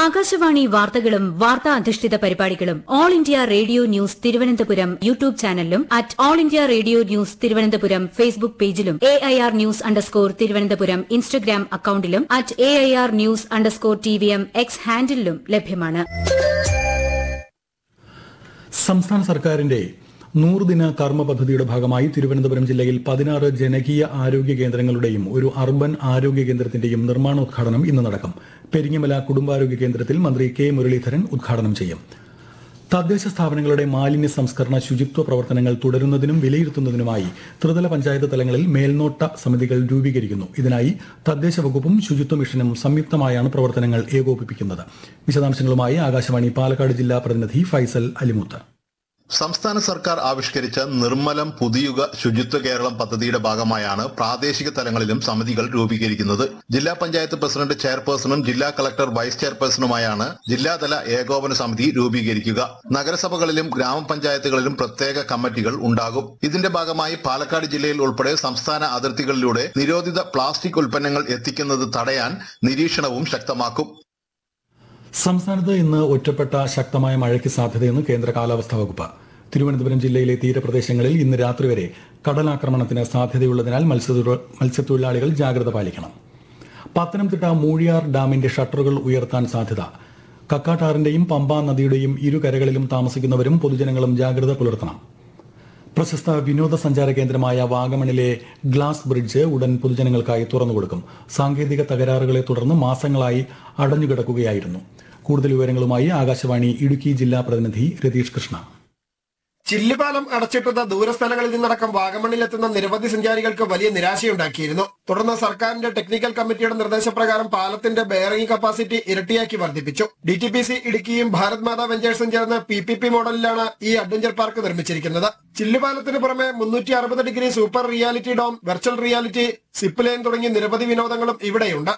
ആകാശവാണി വാർത്തകളും വാർത്താ അധിഷ്ഠിത പരിപാടികളും All India Radio news Thiruvananthapuram YouTube ചാനലിലും at All India Radio news Thiruvananthapuram Facebook പേജിലും A I R news underscore Thiruvananthapuram Instagram അക്കൌണ്ടിലും at A I R news underscore T V M X ഹാൻഡിലും ലഭ്യമാണ് സംസ്ഥാന സർക്കാരിന്റെ നൂറുദിന കർമ്മ പദ്ധതിയുടെ ഭാഗമായി തിരുവനന്തപുരം ജില്ലയിൽ പതിനാറ് ജനകീയ ആരോഗ്യ കേന്ദ്രങ്ങളുടെയും ഒരു അർബൻ ആരോഗ്യ കേന്ദ്രത്തിന്റെയും നിർമ്മാണോദ്ഘാടനം ഇന്ന് നടക്കും പെരിങ്ങമല കുടുംബാരോഗ്യ കേന്ദ്രത്തിൽ മന്ത്രി കെ മുരളീധരൻ ഉദ്ഘാടനം ചെയ്യും തദ്ദേശ സ്ഥാപനങ്ങളുടെ മാലിന്യ സംസ്കരണ ശുചിത്വ പ്രവർത്തനങ്ങൾ തുടരുന്നതിനും വിലയിരുത്തുന്നതിനുമായി ത്രിതല പഞ്ചായത്ത് തലങ്ങളിൽ മേൽനോട്ട സമിതികൾ രൂപീകരിക്കുന്നു ഇതിനായി തദ്ദേശ വകുപ്പും ശുചിത്വ മിഷനും സംയുക്തമായാണ് പ്രവർത്തനങ്ങൾ ഏകോപിപ്പിക്കുന്നത് വിശദാംശങ്ങളുമായി ആകാശവാണി പാലക്കാട് ജില്ലാ പ്രതിനിധി ഫൈസൽ അലിമുത്ത് സംസ്ഥാന സർക്കാർ ആവിഷ്കരിച്ച നിർമ്മലം പുതിയുഗ ശുചിത്വ കേരളം പദ്ധതിയുടെ ഭാഗമായാണ് പ്രാദേശിക തലങ്ങളിലും സമിതികൾ രൂപീകരിക്കുന്നത് ജില്ലാ പഞ്ചായത്ത് പ്രസിഡന്റ് ചെയർപേഴ്സണും ജില്ലാ കളക്ടർ വൈസ് ചെയർപേഴ്സണുമായാണ് ജില്ലാതല ഏകോപന സമിതി രൂപീകരിക്കുക നഗരസഭകളിലും ഗ്രാമപഞ്ചായത്തുകളിലും പ്രത്യേക കമ്മിറ്റികൾ ഉണ്ടാകും ഇതിന്റെ ഭാഗമായി പാലക്കാട് ജില്ലയിൽ ഉൾപ്പെടെ സംസ്ഥാന അതിർത്തികളിലൂടെ നിരോധിത പ്ലാസ്റ്റിക് ഉൽപ്പന്നങ്ങൾ എത്തിക്കുന്നത് തടയാൻ നിരീക്ഷണവും ശക്തമാക്കും സംസ്ഥാനത്ത് ഇന്ന് ഒറ്റപ്പെട്ട ശക്തമായ മഴയ്ക്ക് സാധ്യതയെന്ന് കേന്ദ്ര കാലാവസ്ഥാ വകുപ്പ് തിരുവനന്തപുരം ജില്ലയിലെ തീരപ്രദേശങ്ങളിൽ ഇന്ന് രാത്രി വരെ കടലാക്രമണത്തിന് സാധ്യതയുള്ളതിനാൽ മത്സ്യത്തൊഴിൽ- മത്സ്യത്തൊഴിലാളികൾ ജാഗ്രത പാലിക്കണം പത്തനംതിട്ട മൂഴിയാർ ഡാമിന്റെ ഷട്ടറുകൾ ഉയർത്താൻ സാധ്യത കക്കാട്ടാറിന്റെയും പമ്പാ നദിയുടെയും ഇരുകരകളിലും താമസിക്കുന്നവരും പൊതുജനങ്ങളും ജാഗ്രത പുലർത്തണം പ്രശസ്ത വിനോദസഞ്ചാര കേന്ദ്രമായ വാഗമണിലെ ഗ്ലാസ് ബ്രിഡ്ജ് ഉടൻ പൊതുജനങ്ങൾക്കായി തുറന്നുകൊടുക്കും സാങ്കേതിക തകരാറുകളെ തുടർന്ന് മാസങ്ങളായി അടഞ്ഞുകിടക്കുകയായിരുന്നു കൂടുതൽ വിവരങ്ങളുമായി ആകാശവാണി ഇടുക്കി ജില്ലാ പ്രതിനിധി രതീഷ് കൃഷ്ണ ചില്ലുപാലം അടച്ചിട്ടത് ദൂരസ്ഥലങ്ങളിൽ നിന്നടക്കം വാഗമണ്ണിലെത്തുന്ന നിരവധി സഞ്ചാരികൾക്ക് വലിയ നിരാശയുണ്ടാക്കിയിരുന്നു തുടർന്ന് സർക്കാരിന്റെ ടെക്നിക്കൽ കമ്മിറ്റിയുടെ നിർദ്ദേശപ്രകാരം പാലത്തിന്റെ ബെയറിംഗ് കപ്പാസിറ്റി ഇരട്ടിയാക്കി വർദ്ധിപ്പിച്ചു ഡി ടി പി സി ഇടുക്കിയും ഭാരത് മാതാ വെഞ്ചേഴ്സും ചേർന്ന് പി പി പി മോഡലിലാണ് ഈ അഡ്വഞ്ചർ പാർക്ക് നിർമ്മിച്ചിരിക്കുന്നത് ചില്ലുപാലത്തിന് പുറമെ മുന്നൂറ്റി അറുപത് degree super reality dome virtual reality zip line തുടങ്ങി നിരവധി വിനോദങ്ങളും ഇവിടെയുണ്ട്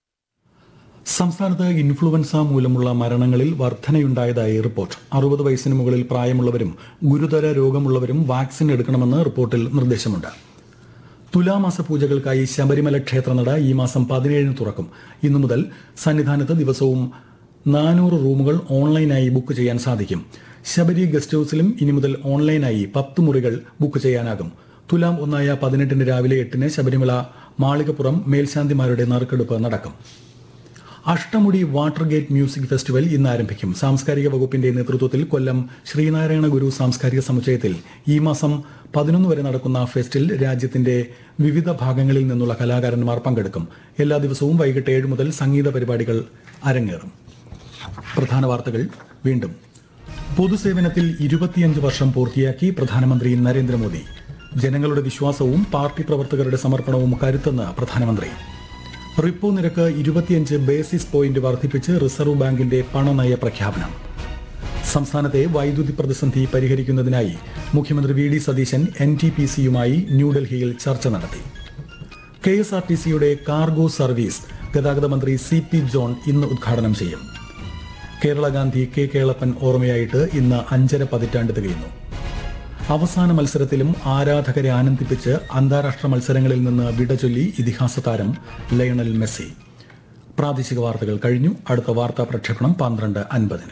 സംസ്ഥാനത്ത് ഇൻഫ്ലുവൻസ മൂലമുള്ള മരണങ്ങളിൽ വർധനയുണ്ടായതായി റിപ്പോർട്ട് അറുപത് വയസ്സിന് മുകളിൽ പ്രായമുള്ളവരും ഗുരുതര രോഗമുള്ളവരും വാക്സിൻ എടുക്കണമെന്ന് റിപ്പോർട്ടിൽ നിർദ്ദേശമുണ്ട് തുലാമാസ പൂജകൾക്കായി ശബരിമല ക്ഷേത്രനട ഈ മാസം പതിനേഴിന് തുറക്കും ഇന്നു മുതൽ സന്നിധാനത്ത് ദിവസവും നാനൂറ് റൂമുകൾ ഓൺലൈനായി ബുക്ക് ചെയ്യാൻ സാധിക്കും ശബരി ഗസ്റ്റ് ഹൌസിലും ഇനി മുതൽ ഓൺലൈനായി പത്ത് മുറികൾ ബുക്ക് ചെയ്യാനാകും തുലാം ഒന്നായ പതിനെട്ടിന് രാവിലെ എട്ടിന് ശബരിമല മാളികപ്പുറം മേൽശാന്തിമാരുടെ നറുക്കെടുപ്പ് നടക്കും Ashtamudi water gate music festival ഇന്ന് ആരംഭിക്കും സാംസ്കാരിക വകുപ്പിന്റെ നേതൃത്വത്തിൽ കൊല്ലം ശ്രീനാരായണ ഗുരു സാംസ്കാരിക സമുച്ചയത്തിൽ ഈ മാസം പതിനൊന്ന് വരെ നടക്കുന്ന ഫെസ്റ്റിൽ രാജ്യത്തിന്റെ വിവിധ ഭാഗങ്ങളിൽ നിന്നുള്ള കലാകാരന്മാർ പങ്കെടുക്കും എല്ലാ ദിവസവും വൈകിട്ട് ഏഴ് മുതൽ സംഗീത പരിപാടികൾ അരങ്ങേറും പ്രധാന വാർത്തകൾ വീണ്ടും പൊതുസേവനത്തിൽ ഇരുപത്തിയഞ്ച് വർഷം പൂർത്തിയാക്കി പ്രധാനമന്ത്രി നരേന്ദ്രമോദി ജനങ്ങളുടെ വിശ്വാസവും പാർട്ടി പ്രവർത്തകരുടെ സമർപ്പണവും കരുത്തെന്ന് പ്രധാനമന്ത്രി റിപ്പോ നിരക്ക് ഇരുപത്തിയഞ്ച് ബേസിസ് പോയിന്റ് വർദ്ധിപ്പിച്ച് റിസർവ് ബാങ്കിന്റെ പണനയ പ്രഖ്യാപനം സംസ്ഥാനത്തെ വൈദ്യുതി പ്രതിസന്ധി പരിഹരിക്കുന്നതിനായി മുഖ്യമന്ത്രി V D Satheesan N T P സിയുമായി ന്യൂഡൽഹിയിൽ ചർച്ച നടത്തി കെ എസ് ആർ ടി സിയുടെ കാർഗോ സർവീസ് ഗതാഗത മന്ത്രി സി പി ജോൺ ഇന്ന് ഉദ്ഘാടനം ചെയ്യും കേരള ഗാന്ധി കെ കേളപ്പൻ ഓർമ്മയായിട്ട് ഇന്ന് അഞ്ചര പതിറ്റാണ്ട് തികയുന്നു അവസാന മത്സരത്തിലും ആരാധകരെ ആനന്ദിപ്പിച്ച് അന്താരാഷ്ട്ര മത്സരങ്ങളിൽ നിന്ന് വിട ചൊല്ലി ഇതിഹാസ താരം ലയണൽ മെസ്സി പ്രാദേശിക വാർത്തകൾ കഴിഞ്ഞു അടുത്ത വാർത്താ പ്രക്ഷേപണം പന്ത്രണ്ട് അൻപതിന്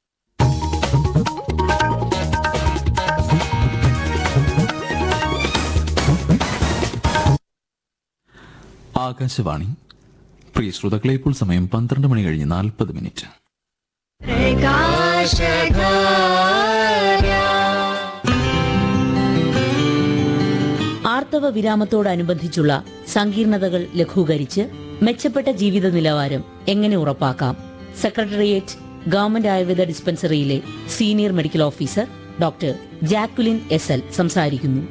ആകാശവാണി പ്രിയ ശ്രോതാക്കളെ ഇപ്പോൾ സമയം പന്ത്രണ്ട് മണി കഴിഞ്ഞ് നാൽപ്പത് മിനിറ്റ് ആർത്തവ വിരാമത്തോടനുബന്ധിച്ചുള്ള സങ്കീർണതകൾ ലഘൂകരിച്ച് മെച്ചപ്പെട്ട ജീവിത നിലവാരം എങ്ങനെ ഉറപ്പാക്കാം സെക്രട്ടേറിയറ്റ് ഗവൺമെന്റ് ആയുർവേദ ഡിസ്പെൻസറിയിലെ senior medical officer doctor Jacqueline S L സംസാരിക്കുന്നു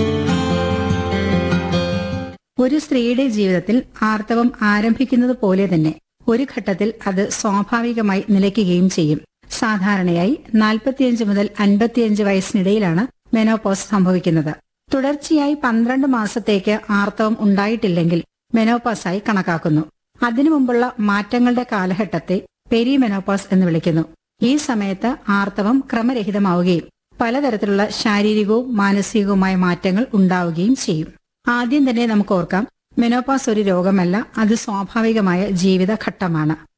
ഒരു സ്ത്രീയുടെ ജീവിതത്തിൽ ആർത്തവം ആരംഭിക്കുന്നത് പോലെ തന്നെ ഒരു ഘട്ടത്തിൽ അത് സ്വാഭാവികമായി നിലയ്ക്കുകയും ചെയ്യും സാധാരണയായി നാൽപ്പത്തിയഞ്ച് മുതൽ അൻപത്തിയഞ്ച് വയസ്സിനിടയിലാണ് മെനോപോസ് സംഭവിക്കുന്നത് തുടർച്ചയായി പന്ത്രണ്ട് മാസത്തേക്ക് ആർത്തവം ഉണ്ടായിട്ടില്ലെങ്കിൽ മെനോപോസായി കണക്കാക്കുന്നു അതിനു മുമ്പുള്ള മാറ്റങ്ങളുടെ കാലഘട്ടത്തെ പെരിമെനോപോസ് എന്ന് വിളിക്കുന്നു ഈ സമയത്ത് ആർത്തവം ക്രമരഹിതമാവുകയും പലതരത്തിലുള്ള ശാരീരികവും മാനസികവുമായ മാറ്റങ്ങൾ ഉണ്ടാവുകയും ചെയ്യും ആദ്യം തന്നെ നമുക്ക് ഓർക്കാം മെനോപാസ് ഒരു രോഗമല്ല അത് സ്വാഭാവികമായ ജീവിതഘട്ടമാണ്